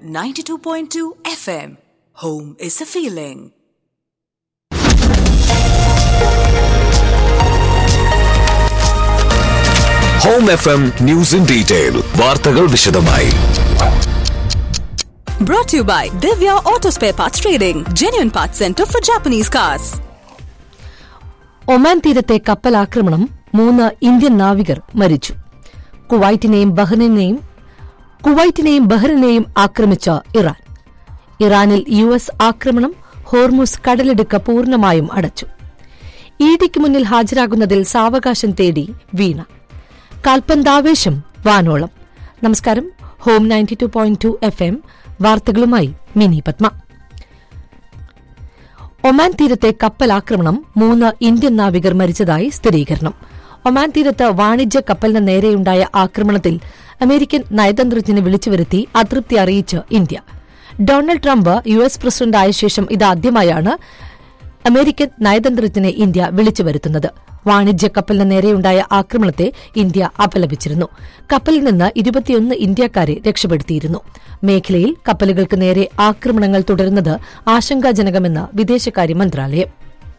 92.2 FM. Home is a feeling. Home F M news in detail വാർത്തകൾ വിശദമായി Brought to you by Divya Auto Spare Parts Trading, genuine parts center for Japanese cars. Oman തീരത്തെ കപ്പലാക്രമണം മൂന്ന് Indian നാവികർ മരിച്ചു കുവൈറ്റിനെയും ബഹ്റിനെയും കുവൈറ്റിനെയും ബഹ്റിനെയും ആക്രമിച്ച Iran ഇറാനിൽ U S ആക്രമണം Hormuz കടലിടുക്ക് പൂർണ്ണമായും അടച്ചു ഇഡിക്ക് മുന്നിൽ ഹാജരാകുന്നതിൽ സാവകാശം തേടി വീണ കാൽപന്താവേശം വാനോളം നമസ്കാരം home ninety two point two F M വാർത്തകളുമായി മിനി പത്മ ഒമാൻ തീരത്തെ കപ്പലാക്രമണം മൂന്ന് ഇന്ത്യൻ നാവികർ മരിച്ചതായി സ്ഥിരീകരണം ഒമാൻ തീരത്ത് വാണിജ്യ കപ്പലിന് നേരെയുണ്ടായ ആക്രമണത്തിൽ അമേരിക്കൻ നയതന്ത്രജ്ഞനെ വിളിച്ചുവരുത്തി അതൃപ്തി അറിയിച്ച് India Donald Trump U S പ്രസിഡന്റായ ശേഷം ഇതാദ്യമായാണ് അമേരിക്കൻ നയതന്ത്രജ്ഞനെ ഇന്ത്യ വിളിച്ചു വരുത്തുന്നത് വാണിജ്യ കപ്പലിന് നേരെയുണ്ടായ ആക്രമണത്തെ ഇന്ത്യ അപലപിച്ചിരുന്നു കപ്പലിൽ നിന്ന് ഇരുപത്തിയൊന്ന് ഇന്ത്യക്കാരെ രക്ഷപ്പെടുത്തിയിരുന്നു മേഖലയിൽ കപ്പലുകൾക്ക് നേരെ ആക്രമണങ്ങൾ തുടരുന്നത് ആശങ്കാജനകമെന്ന് വിദേശകാര്യ മന്ത്രാലയം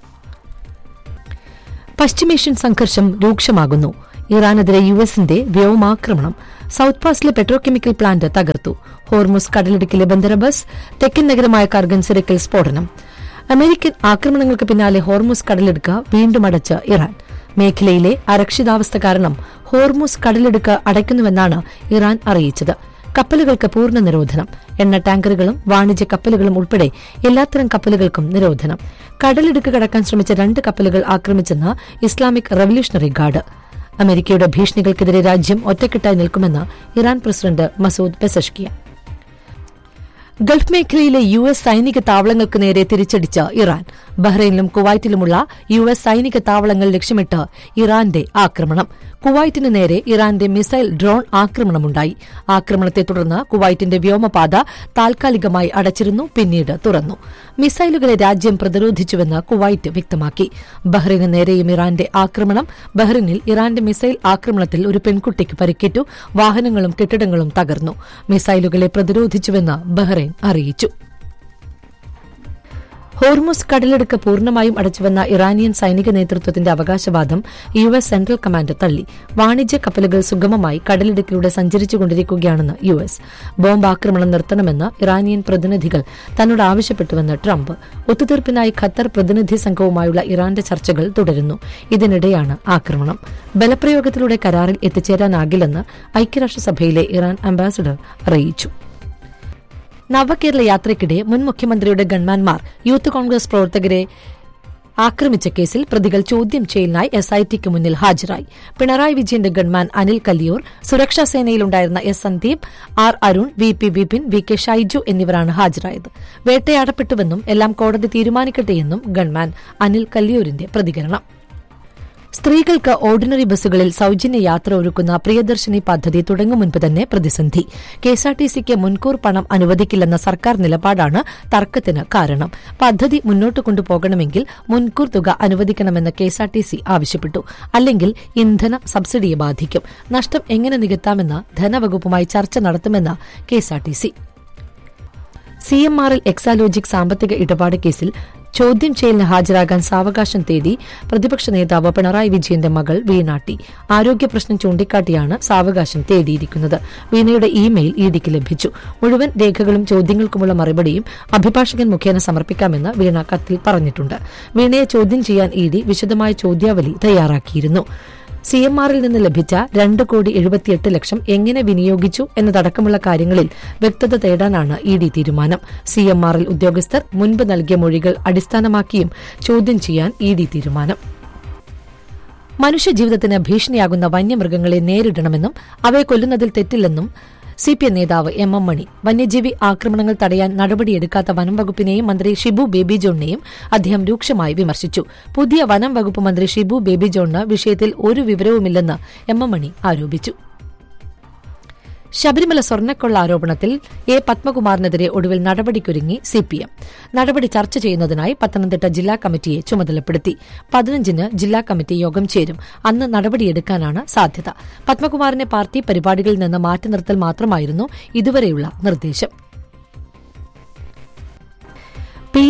പശ്ചിമേഷ്യൻ സംഘർഷം രൂക്ഷമാകുന്നു ഇറാനെതിരെ യു എസിന്റെ വ്യോമാക്രമണം സൌത്ത് പാസിലെ പെട്രോകെമിക്കൽ പ്ലാന്റ് തകർത്തു ഹോർമുസ് കടലിടുക്കിലെ ബന്ദര ബസ് തെക്കൻ നഗരമായ കർഗൻസിരക്കിൽ സ്ഫോടനം അമേരിക്കൻ ആക്രമണങ്ങൾക്ക് പിന്നാലെ ഹോർമുസ് കടലിടുക്ക് വീണ്ടും അടച്ച് ഇറാൻ മേഖലയിലെ അരക്ഷിതാവസ്ഥ കാരണം ഹോർമുസ് കടലിടുക്ക് അടയ്ക്കുന്നുവെന്നാണ് ഇറാൻ അറിയിച്ചത് കപ്പലുകൾക്ക് പൂർണ്ണ നിരോധനം എണ്ണ ടാങ്കറുകളും വാണിജ്യ കപ്പലുകളും ഉൾപ്പെടെ എല്ലാത്തരം കപ്പലുകൾക്കും നിരോധനം കടലിടുക്ക് കടക്കാൻ ശ്രമിച്ച രണ്ട് കപ്പലുകൾ ആക്രമിച്ചെന്ന് ഇസ്ലാമിക് റവല്യൂഷണറി ഗാർഡ് അമേരിക്കയുടെ ഭീഷണികൾക്കെതിരെ രാജ്യം ഒറ്റക്കെട്ടായി നിൽക്കുമെന്ന് Iran president Masoud Pezeshkian Gulf മേഖലയിലെ യു എസ് സൈനിക താവളങ്ങൾക്ക് നേരെ തിരിച്ചടിച്ച ഇറാൻ ബഹ്റൈനിലും കുവൈറ്റിലുമുള്ള യു എസ് സൈനിക താവളങ്ങൾ ലക്ഷ്യമിട്ട് ഇറാന്റെ ആക്രമണം കുവൈറ്റിന് നേരെ ഇറാന്റെ മിസൈൽ ഡ്രോൺ ആക്രമണമുണ്ടായി ആക്രമണത്തെ തുടർന്ന് കുവൈറ്റിന്റെ വ്യോമപാത താൽക്കാലികമായി അടച്ചിരുന്നു പിന്നീട് തുറന്നു മിസൈലുകളെ രാജ്യം പ്രതിരോധിച്ചുവെന്ന് കുവൈറ്റ് വ്യക്തമാക്കി ബഹ്റൈന് നേരെയും ഇറാന്റെ ആക്രമണം ബഹ്റിനിൽ ഇറാന്റെ മിസൈൽ ആക്രമണത്തിൽ ഒരു പെൺകുട്ടിക്ക് പരിക്കേറ്റു വാഹനങ്ങളും കെട്ടിടങ്ങളും തകർന്നു മിസൈലുകളെ പ്രതിരോധിച്ചുവെന്ന് ബഹ്റൈൻ അറിയിച്ചു ഹോർമുസ് കടലെടുക്ക് പൂർണ്ണമായും അടച്ചുവെന്ന ഇറാനിയൻ സൈനിക നേതൃത്വത്തിന്റെ അവകാശവാദം യു എസ് സെൻട്രൽ കമാൻഡ് തള്ളി വാണിജ്യ കപ്പലുകൾ സുഗമമായി കടലിടുക്കിലൂടെ സഞ്ചരിച്ചുകൊണ്ടിരിക്കുകയാണെന്ന് യു എസ് ബോംബ് ആക്രമണം നിർത്തണമെന്ന് ഇറാനിയൻ പ്രതിനിധികൾ തന്നോട് ആവശ്യപ്പെട്ടുവെന്ന് ട്രംപ് ഒത്തുതീർപ്പിനായി ഖത്തർ പ്രതിനിധി സംഘവുമായുള്ള ഇറാന്റെ ചർച്ചകൾ തുടരുന്നു ഇതിനിടെയാണ് ആക്രമണം ബലപ്രയോഗത്തിലൂടെ കരാറിൽ എത്തിച്ചേരാനാകില്ലെന്ന് ഐക്യരാഷ്ട്രസഭയിലെ ഇറാൻ അംബാസിഡർ അറിയിച്ചു നവകേരള യാത്രയ്ക്കിടെ മുൻ മുഖ്യമന്ത്രിയുടെ ഗൺമാൻമാർ യൂത്ത് കോൺഗ്രസ് പ്രവർത്തകരെ ആക്രമിച്ച കേസിൽ പ്രതികൾ ചോദ്യം ചെയ്യലിനായി എസ് ഐ ടിക്ക് മുന്നിൽ ഹാജരായി പിണറായി വിജയന്റെ ഗൺമാൻ അനിൽ കല്ലിയൂർ സുരക്ഷാ സേനയിലുണ്ടായിരുന്ന S Sandeep R Arun V P Vipin V K Shaiju എന്നിവരാണ് ഹാജരായത് വേട്ടയാടപ്പെട്ടുവെന്നും എല്ലാം കോടതി തീരുമാനിക്കട്ടെയെന്നും ഗൺമാൻ അനിൽ കല്ലിയൂരിന്റെ പ്രതികരണം സ്ത്രീകൾക്ക് ഓർഡിനറി ബസ്സുകളിൽ സൌജന്യ യാത്ര ഒരുക്കുന്ന പ്രിയദർശിനി പദ്ധതി തുടങ്ങും മുൻപ് തന്നെ പ്രതിസന്ധി കെഎസ്ആർടിസിക്ക് മുൻകൂർ പണം അനുവദിക്കില്ലെന്ന സർക്കാർ നിലപാടാണ് തർക്കത്തിന് കാരണം പദ്ധതി മുന്നോട്ട് കൊണ്ടുപോകണമെങ്കിൽ മുൻകൂർ തുക അനുവദിക്കണമെന്ന് കെഎസ്ആർടിസി ആവശ്യപ്പെട്ടു അല്ലെങ്കിൽ ഇന്ധന സബ്സിഡിയെ ബാധിക്കും നഷ്ടം എങ്ങനെ നികത്താമെന്ന് ധനവകുപ്പുമായി ചർച്ച നടത്തുമെന്ന് കെഎസ്ആർടിസി സി എം ആറിൽ എക്സാലോജിക് സാമ്പത്തിക ഇടപാട് കേസിൽ ചോദ്യം ചെയ്യലിന് ഹാജരാകാൻ സാവകാശം തേടി പ്രതിപക്ഷ നേതാവ് പിണറായി വിജയന്റെ മകൾ വീണാട്ടി ആരോഗ്യ പ്രശ്നം ചൂണ്ടിക്കാട്ടിയാണ് സാവകാശം തേടിയിരിക്കുന്നത് വീണയുടെ ഇമെയിൽ ഇഡിക്ക് ലഭിച്ചു മുഴുവൻ രേഖകളും ചോദ്യങ്ങൾക്കുമുള്ള മറുപടിയും അഭിഭാഷകൻ മുഖേന സമർപ്പിക്കാമെന്ന് വീണ കത്തിൽ പറഞ്ഞിട്ടുണ്ട് വീണയെ ചോദ്യം ചെയ്യാൻ ഇഡി വിശദമായ ചോദ്യാവലി തയ്യാറാക്കിയിരുന്നു സി എം ആറിൽ നിന്ന് ലഭിച്ച രണ്ട് കോടി എഴുപത്തിയെട്ട് ലക്ഷം എങ്ങനെ വിനിയോഗിച്ചു എന്നതടക്കമുള്ള കാര്യങ്ങളിൽ വ്യക്തത തേടാനാണ് ഇ ഡി തീരുമാനം സി എം ആറിൽ ഉദ്യോഗസ്ഥർ മുൻപ് നൽകിയ മൊഴികൾ അടിസ്ഥാനമാക്കിയും ചോദ്യം ചെയ്യാൻ ഇ ഡി തീരുമാനം മനുഷ്യജീവിതത്തിന് ഭീഷണിയാകുന്ന വന്യമൃഗങ്ങളെ നേരിടണമെന്നും അവയെ കൊല്ലുന്നതിൽ തെറ്റില്ലെന്നും സി പി എം നേതാവ് എം എം മണി വന്യജീവി ആക്രമണങ്ങൾ തടയാൻ നടപടിയെടുക്കാത്ത വനം വകുപ്പിനെയും മന്ത്രി ഷിബു ബേബി ജോണിനെയും അദ്ദേഹം രൂക്ഷമായി വിമർശിച്ചു പുതിയ വനം വകുപ്പ് മന്ത്രി ഷിബു ബേബി ജോണിന് വിഷയത്തിൽ ഒരു വിവരവുമില്ലെന്ന് എം എം മണി ആരോപിച്ചു ശബരിമല സ്വർണ്ണക്കൊള്ള ആരോപണത്തിൽ എ പത്മകുമാറിനെതിരെ ഒടുവിൽ നടപടിക്കൊരുങ്ങി സിപിഎം നടപടി ചർച്ച ചെയ്യുന്നതിനായി പത്തനംതിട്ട ജില്ലാ കമ്മിറ്റിയെ ചുമതലപ്പെടുത്തി പതിനഞ്ചിന് ജില്ലാ കമ്മിറ്റി യോഗം ചേരും അന്ന് നടപടിയെടുക്കാനാണ് സാധ്യത പത്മകുമാറിനെ പാർട്ടി പരിപാടികളിൽ നിന്ന് മാറ്റി നിർത്തൽ മാത്രമായിരുന്നു ഇതുവരെയുള്ള നിർദ്ദേശം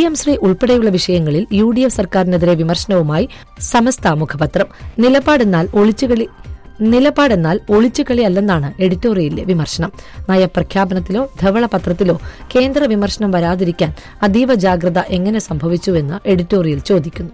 എം ശ്രീ ഉൾപ്പെടെയുള്ള വിഷയങ്ങളിൽ യു ഡി എഫ് സർക്കാരിനെതിരെ വിമർശനവുമായി സമസ്ത മുഖപത്രം നിലപാടെന്നാൽ ഒളിച്ചുകളി നിലപാടെന്നാൽ ഒളിച്ചുകളി അല്ലെന്നാണ് എഡിറ്റോറിയലിലെ വിമർശനം നയപ്രഖ്യാപനത്തിലോ ധവളപത്രത്തിലോ കേന്ദ്ര വിമർശനം വരാതിരിക്കാൻ അതീവ ജാഗ്രത എങ്ങനെ സംഭവിച്ചുവെന്ന് എഡിറ്റോറിയൽ ചോദിക്കുന്നു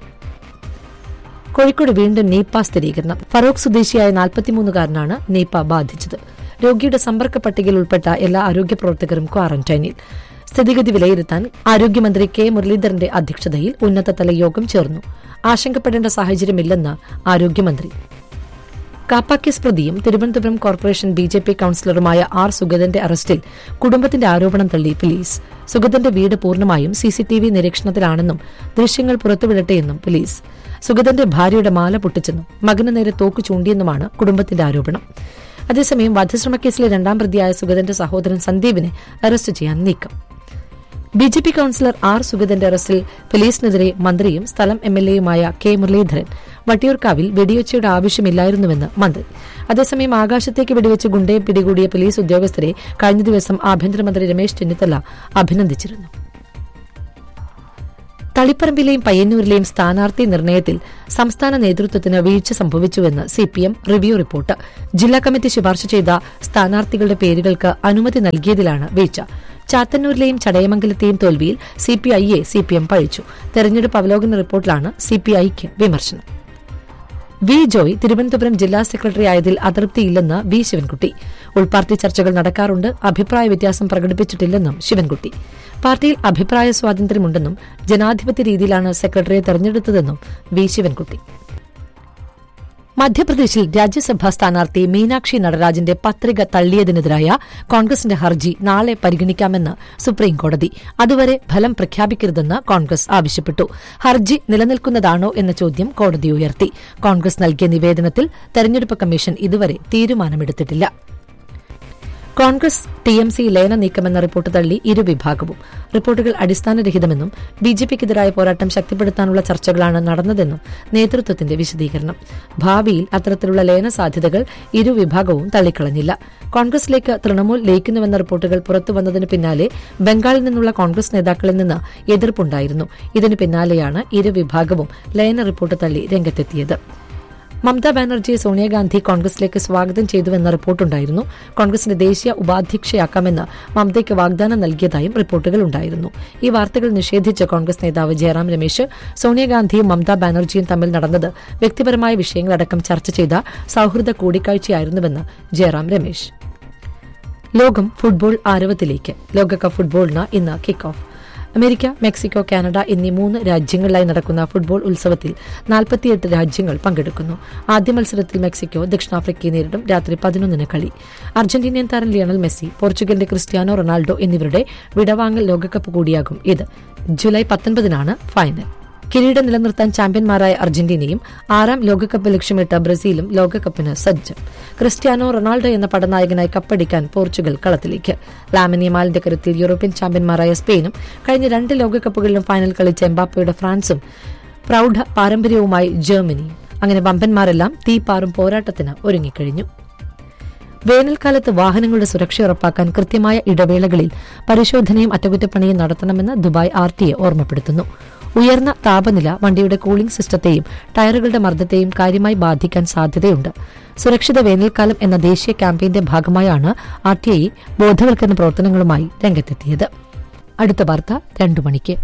കോഴിക്കോട് വീണ്ടും നീപ്പ സ്ഥിരീകരണം ഫറോക്ക് സ്വദേശിയായ നാൽപ്പത്തിമൂന്നുകാരനാണ് നീപ്പ ബാധിച്ചത് രോഗിയുടെ സമ്പർക്ക പട്ടികയിൽ ഉൾപ്പെട്ട എല്ലാ ആരോഗ്യ പ്രവർത്തകരും ക്വാറന്റൈനിൽ സ്ഥിതിഗതി വിലയിരുത്താൻ ആരോഗ്യമന്ത്രി കെ മുരളീധരന്റെ അധ്യക്ഷതയിൽ ഉന്നതതല യോഗം ചേർന്നു ആശങ്കപ്പെടേണ്ട സാഹചര്യമില്ലെന്ന് ആരോഗ്യമന്ത്രി കാപ്പാക്കേസ് പ്രതിയും Thiruvananthapuram corporation B J P കൌൺസിലറുമായ ആർ സുഗതന്റെ അറസ്റ്റിൽ കുടുംബത്തിന്റെ ആരോപണം തള്ളി പോലീസ് സുഗതന്റെ വീട് പൂർണ്ണമായും സിസിടിവി നിരീക്ഷണത്തിലാണെന്നും ദൃശ്യങ്ങൾ പുറത്തുവിടട്ടെയെന്നും പോലീസ് സുഗതന്റെ ഭാര്യയുടെ മാല പൊട്ടിച്ചെന്നും മകന് നേരെ തോക്ക് ചൂണ്ടിയെന്നുമാണ് കുടുംബത്തിന്റെ ആരോപണം അതേസമയം വധശ്രമക്കേസിലെ രണ്ടാം പ്രതിയായ സുഗതന്റെ സഹോദരൻ സന്ദീപിനെ അറസ്റ്റ് ചെയ്യാൻ നീക്കം B J P councillor R സുഗതന്റെ അറസ്റ്റിൽ പോലീസിനെതിരെ മന്ത്രിയും സ്ഥലം എം എൽ എയുമായ കെ മുരളീധരൻ വട്ടിയൂർക്കാവിൽ വെടിയൊച്ചയുടെ ആവശ്യമില്ലായിരുന്നുവെന്ന് മന്ത്രി അതേസമയം ആകാശത്തേക്ക് വെടിവെച്ച് ഗുണ്ടയെ പിടികൂടിയ പോലീസ് ഉദ്യോഗസ്ഥരെ കഴിഞ്ഞ ദിവസം ആഭ്യന്തരമന്ത്രി രമേശ് ചെന്നിത്തല അഭിനന്ദിച്ചിരുന്നു തളിപ്പറമ്പിലെയും പയ്യന്നൂരിലെയും സ്ഥാനാർത്ഥി നിർണയത്തിൽ സംസ്ഥാന നേതൃത്വത്തിന് വീഴ്ച സംഭവിച്ചുവെന്ന് സിപിഎം റിവ്യൂ റിപ്പോർട്ട് ജില്ലാ കമ്മിറ്റി ശുപാർശ ചെയ്ത സ്ഥാനാർത്ഥികളുടെ പേരുകൾക്ക് അനുമതി നൽകിയതിലാണ് വീഴ്ച ചാത്തന്നൂരിലെയും ചടയമംഗലത്തെയും തോൽവിയിൽ സിപിഐയെ സിപിഎം പഴിച്ചു തെരഞ്ഞെടുപ്പ് അവലോകന റിപ്പോർട്ടിലാണ് സിപിഐക്ക് വിമർശനം വി ജോയ് തിരുവനന്തപുരം ജില്ലാ സെക്രട്ടറി ആയതിൽ അതൃപ്തിയില്ലെന്ന് വി ശിവൻകുട്ടി ഉൾപാർട്ടി ചർച്ചകൾ നടക്കാറുണ്ട് അഭിപ്രായ വ്യത്യാസം പ്രകടിപ്പിച്ചിട്ടില്ലെന്നും ശിവൻകുട്ടി പാർട്ടിയിൽ അഭിപ്രായ സ്വാതന്ത്ര്യമുണ്ടെന്നും ജനാധിപത്യ രീതിയിലാണ് സെക്രട്ടറിയെ തെരഞ്ഞെടുത്തതെന്നും വി ശിവൻകുട്ടി മധ്യപ്രദേശിൽ രാജ്യസഭാ സ്ഥാനാർത്ഥി മീനാക്ഷി നടരാജന്റെ പത്രിക തള്ളിയതിനെതിരായ കോൺഗ്രസിന്റെ ഹർജി നാളെ പരിഗണിക്കാമെന്ന് സുപ്രീംകോടതി അതുവരെ ഫലം പ്രഖ്യാപിക്കരുതെന്ന് കോൺഗ്രസ് ആവശ്യപ്പെട്ടു ഹർജി നിലനിൽക്കുന്നതാണോ എന്ന ചോദ്യം കോടതി ഉയർത്തി കോൺഗ്രസ് നൽകിയ നിവേദനത്തിൽ തെരഞ്ഞെടുപ്പ് കമ്മീഷൻ ഇതുവരെ തീരുമാനമെടുത്തിട്ടില്ല കോൺഗ്രസ് ടി എം സി ലയന നീക്കമെന്ന റിപ്പോർട്ട് തള്ളി ഇരുവിഭാഗവും റിപ്പോർട്ടുകൾ അടിസ്ഥാനരഹിതമെന്നും ബി ജെ പിക്കെതിരായ പോരാട്ടം ശക്തിപ്പെടുത്താനുള്ള ചർച്ചകളാണ് നടന്നതെന്നും നേതൃത്വത്തിന്റെ വിശദീകരണം ഭാവിയിൽ അത്തരത്തിലുള്ള ലയന സാധ്യതകൾ ഇരുവിഭാഗവും തള്ളിക്കളഞ്ഞില്ല കോൺഗ്രസിലേക്ക് തൃണമൂൽ ലയിക്കുന്നുവെന്ന റിപ്പോർട്ടുകൾ പുറത്തുവന്നതിന് പിന്നാലെ ബംഗാളിൽ നിന്നുള്ള കോൺഗ്രസ് നേതാക്കളിൽ നിന്ന് എതിർപ്പുണ്ടായിരുന്നു ഇതിന് പിന്നാലെയാണ് ഇരുവിഭാഗവും ലയന റിപ്പോർട്ട് തള്ളി രംഗത്തെത്തിയത് മമതാ ബാനർജിയെ സോണിയാഗാന്ധി കോൺഗ്രസിലേക്ക് സ്വാഗതം ചെയ്തുവെന്ന റിപ്പോർട്ടുണ്ടായിരുന്നു കോൺഗ്രസിന്റെ ദേശീയ ഉപാധ്യക്ഷയാക്കാമെന്ന് മമതയ്ക്ക് വാഗ്ദാനം നൽകിയതായും റിപ്പോർട്ടുകൾ ഉണ്ടായിരുന്നു ഈ വാർത്തകൾ നിഷേധിച്ച കോൺഗ്രസ് നേതാവ് ജയറാം രമേശ് സോണിയാഗാന്ധിയും മമതാ ബാനർജിയും തമ്മിൽ നടന്നത് വ്യക്തിപരമായ വിഷയങ്ങളടക്കം ചർച്ച ചെയ്ത സൌഹൃദ കൂടിക്കാഴ്ചയായിരുന്നുവെന്ന് ജയറാം രമേശ് ലോകം ഫുട്ബോൾ ആരവത്തിലേക്ക് ലോകകപ്പ് ഫുട്ബോളിന് ഇന്ന് kick off America Mexico Canada എന്നീ മൂന്ന് രാജ്യങ്ങളിലായി നടക്കുന്ന ഫുട്ബോൾ ഉത്സവത്തിൽ നാൽപ്പത്തിയെട്ട് രാജ്യങ്ങൾ പങ്കെടുക്കുന്നു ആദ്യ മത്സരത്തിൽ മെക്സിക്കോ ദക്ഷിണാഫ്രിക്കയെ നേരിടും രാത്രി പതിനൊന്നിന് കളി അർജന്റീനിയൻ താരം ലിയണൽ മെസ്സി പോർച്ചുഗലിന്റെ ക്രിസ്ത്യാനോ റൊണാൾഡോ എന്നിവരുടെ വിടവാങ്ങൽ ലോകകപ്പ് കൂടിയാകും ഇത് ജൂലൈ പത്തൊൻപതിനാണ് ഫൈനൽ കിരീടം നിലനിർത്താൻ ചാമ്പ്യന്മാരായ അർജന്റീനയും ആറാം ലോകകപ്പ് ലക്ഷ്യമിട്ട ബ്രസീലും ലോകകപ്പിന് സജ്ജം ക്രിസ്ത്യാനോ റൊണാൾഡോ എന്ന പടനായകനായി കപ്പടിക്കാൻ പോർച്ചുഗൽ കളത്തിലേക്ക് ലാമിനിയമാലിന്റെ കരുത്തിൽ യൂറോപ്യൻ ചാമ്പ്യന്മാരായ സ്പെയിനും കഴിഞ്ഞ രണ്ട് ലോകകപ്പുകളിലും ഫൈനൽ കളിച്ച എംബാപ്പയുടെ ഫ്രാൻസും പ്രൌഢ പാരമ്പര്യവുമായി ജർമ്മനിയും അങ്ങനെ വമ്പന്മാരെല്ലാം തീപ്പാറും പോരാട്ടത്തിന് ഒരുങ്ങിക്കഴിഞ്ഞു വേനൽക്കാലത്ത് വാഹനങ്ങളുടെ സുരക്ഷ ഉറപ്പാക്കാൻ കൃത്യമായ ഇടവേളകളിൽ പരിശോധനയും അറ്റകുറ്റപ്പണിയും നടത്തണമെന്ന് ദുബായ് ആർ ടി എ ഓർമ്മപ്പെടുത്തുന്നു ഉയർന്ന താപനില വണ്ടിയുടെ കൂളിംഗ് സിസ്റ്റത്തെയും ടയറുകളുടെ മർദ്ദത്തെയും കാര്യമായി ബാധിക്കാൻ സാധ്യതയുണ്ട് സുരക്ഷിത വേനൽക്കാലം എന്ന ദേശീയ ക്യാമ്പയിന്റെ ഭാഗമായാണ് ആർ ടി ഐ ബോധവൽക്കരണ പ്രവർത്തനങ്ങളുമായി രംഗത്തെത്തിയത് അടുത്ത വാർത്ത രണ്ടു മണിക്ക്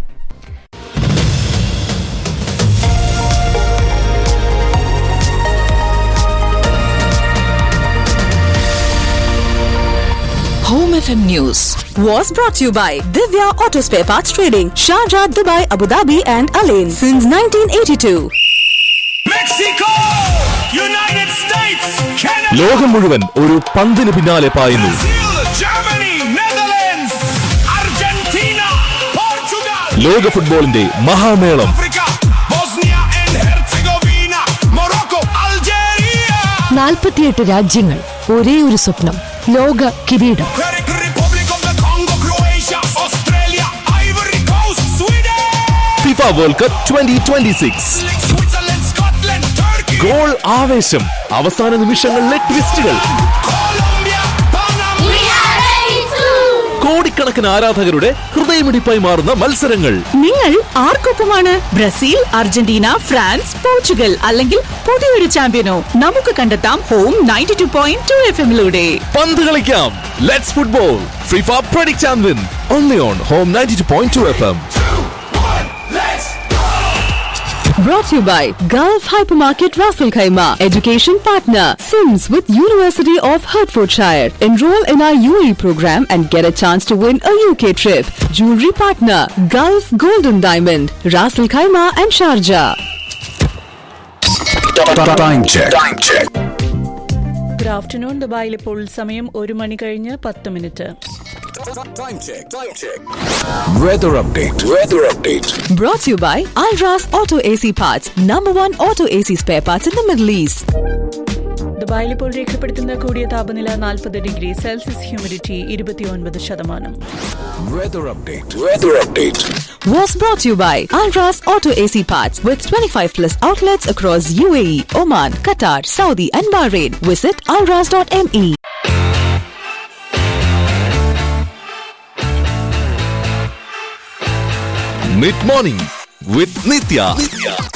Home FM News was brought to you by Divya Auto Spare Parts Trading, Sharjah, Dubai, Abu Dhabi, and Alain since 1982. Mexico! United States! Canada! ലോകം മുഴുവൻ ഒരു പന്തിന് പിന്നാലെ പായുന്നു Brazil! Germany! Netherlands! Argentina! Portugal! ലോക ഫുട്ബോളിന്റെ മഹാമേളം Africa! Bosnia and Herzegovina! Morocco! Algeria! നാൽപ്പത്തിയെട്ട് രാജ്യങ്ങൾ ഒരേ ഒരു സ്വപ്നം ലോക കിരീടം Czech Republic of the Congo! Croatia! Australia! Ivory Coast! Sweden! FIFA world cup twenty twenty six Switzerland! Scotland! Turkey! Goal ആവേശം അവസാന നിമിഷങ്ങളിലെ ട്വിസ്റ്റുകൾ Colombia! Panama! കോടിക്കണക്കിന് ആരാധകരുടെ ഹൃദയമിടിപ്പായി മാറുന്ന മത്സരങ്ങൾ നിങ്ങൾ ആർക്കൊപ്പമാണ് ബ്രസീൽ അർജന്റീന ഫ്രാൻസ് പോർച്ചുഗൽ അല്ലെങ്കിൽ പുതിയൊരു ചാമ്പ്യനോ നമുക്ക് കണ്ടെത്താം home ninety two point two F എമ്മിലൂടെ പന്ത് കളിക്കാം let's football FIFA predict and win only on home ninety two point two F M Let's Brought to you by Gulf Hypermarket Raffle Khaima, education partner, Sims with University of Hertfordshire. Enroll in our UAE program and get a chance to win a UK trip. Jewelry partner, Gulf Golden Diamond, Raffle Khaima and Sharjah. Time check. Time check. Good afternoon ദുബായിൽ ഇപ്പോൾ സമയം ഒരു മണി കഴിഞ്ഞ് പത്ത് മിനിറ്റ് Time check. Time check. Weather update. Weather update. Brought to you by Alras Auto AC Parts, number one auto AC spare parts in the Middle East. ദുബായിൽ ഇപ്പോൾ രേഖപ്പെടുത്തുന്ന കൂടിയ താപനില നാൽപ്പത് ഡിഗ്രി സെൽഷ്യസ് ഹ്യൂമിഡിറ്റി ഇരുപത്തിയൊൻപത് ശതമാനം Weather update. Weather update. Was brought to you by Alras Auto AC Parts with 25 plus outlets across UAE, Oman, Qatar, Saudi, and Bahrain. Visit alras.me. Mid morning with Nitya.